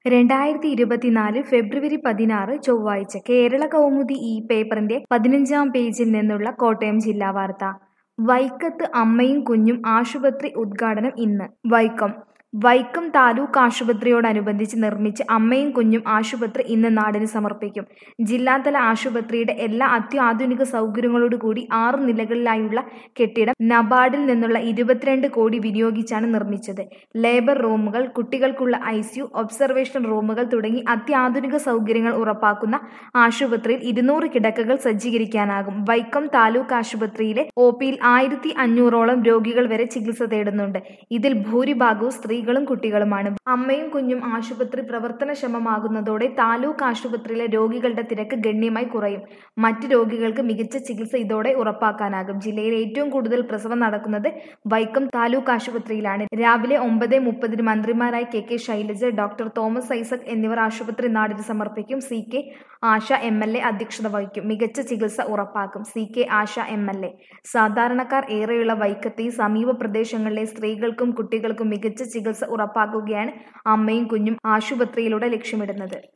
രണ്ടായിരത്തി ഇരുപത്തിനാല് ഫെബ്രുവരി പതിനാറ് ചൊവ്വാഴ്ച കേരള കൗമുദി ഈ പേപ്പറിന്റെ പതിനഞ്ചാം പേജിൽ നിന്നുള്ള കോട്ടയം ജില്ലാ വാർത്ത വൈക്കത്ത് അമ്മയും കുഞ്ഞും ആശുപത്രി ഉദ്ഘാടനം ഇന്ന് വൈക്കം വൈക്കം താലൂക്ക് ആശുപത്രിയോടനുബന്ധിച്ച് നിർമ്മിച്ച അമ്മയും കുഞ്ഞും ആശുപത്രി ഇന്ന് നാടിന് സമർപ്പിക്കും ജില്ലാതല ആശുപത്രിയുടെ എല്ലാ അത്യാധുനിക സൗകര്യങ്ങളോടുകൂടി ആറ് നിലകളിലായുള്ള കെട്ടിടം നബാർഡിൽ നിന്നുള്ള ഇരുപത്തിരണ്ട് കോടി വിനിയോഗിച്ചാണ് നിർമ്മിച്ചത് ലേബർ റൂമുകൾ കുട്ടികൾക്കുള്ള ഐ സിയു ഒബ്സർവേഷൻ റൂമുകൾ തുടങ്ങി അത്യാധുനിക സൗകര്യങ്ങൾ ഉറപ്പാക്കുന്ന ആശുപത്രിയിൽ ഇരുന്നൂറ് കിടക്കകൾ സജ്ജീകരിക്കാനാകും വൈക്കം താലൂക്ക് ആശുപത്രിയിലെ ഒ പിയിൽ ആയിരത്തി അഞ്ഞൂറോളം രോഗികൾ വരെ ചികിത്സ തേടുന്നുണ്ട് ഇതിൽ ഭൂരിഭാഗവും സ്ത്രീകളും കുട്ടികളുമാണ് അമ്മയും കുഞ്ഞും ആശുപത്രി പ്രവർത്തനക്ഷമമാകുന്നതോടെ താലൂക്ക് ആശുപത്രിയിലെ രോഗികളുടെ തിരക്ക് ഗണ്യമായി കുറയും മറ്റ് രോഗികൾക്ക് മികച്ച ചികിത്സ ഇതോടെ ഉറപ്പാക്കാനാകും ജില്ലയിൽ ഏറ്റവും കൂടുതൽ പ്രസവം നടക്കുന്നത് വൈക്കം താലൂക്ക് ആശുപത്രിയിലാണ് രാവിലെ ഒമ്പത് മുപ്പതിന് മന്ത്രിമാരായ K K Shailaja doctor Thomas Isaac എന്നിവർ ആശുപത്രി നാടിന് സമർപ്പിക്കും C K Asha M L A അധ്യക്ഷത വഹിക്കും മികച്ച ചികിത്സ ഉറപ്പാക്കും C K Asha M L A സാധാരണക്കാർ ഏറെയുള്ള വൈക്കത്തെ സമീപ പ്രദേശങ്ങളിലെ സ്ത്രീകൾക്കും കുട്ടികൾക്കും മികച്ച ചികിത്സ ഉറപ്പാക്കുകയാണ് അമ്മയും കുഞ്ഞും ആശുപത്രിയിലൂടെ ലക്ഷ്യമിടുന്നത്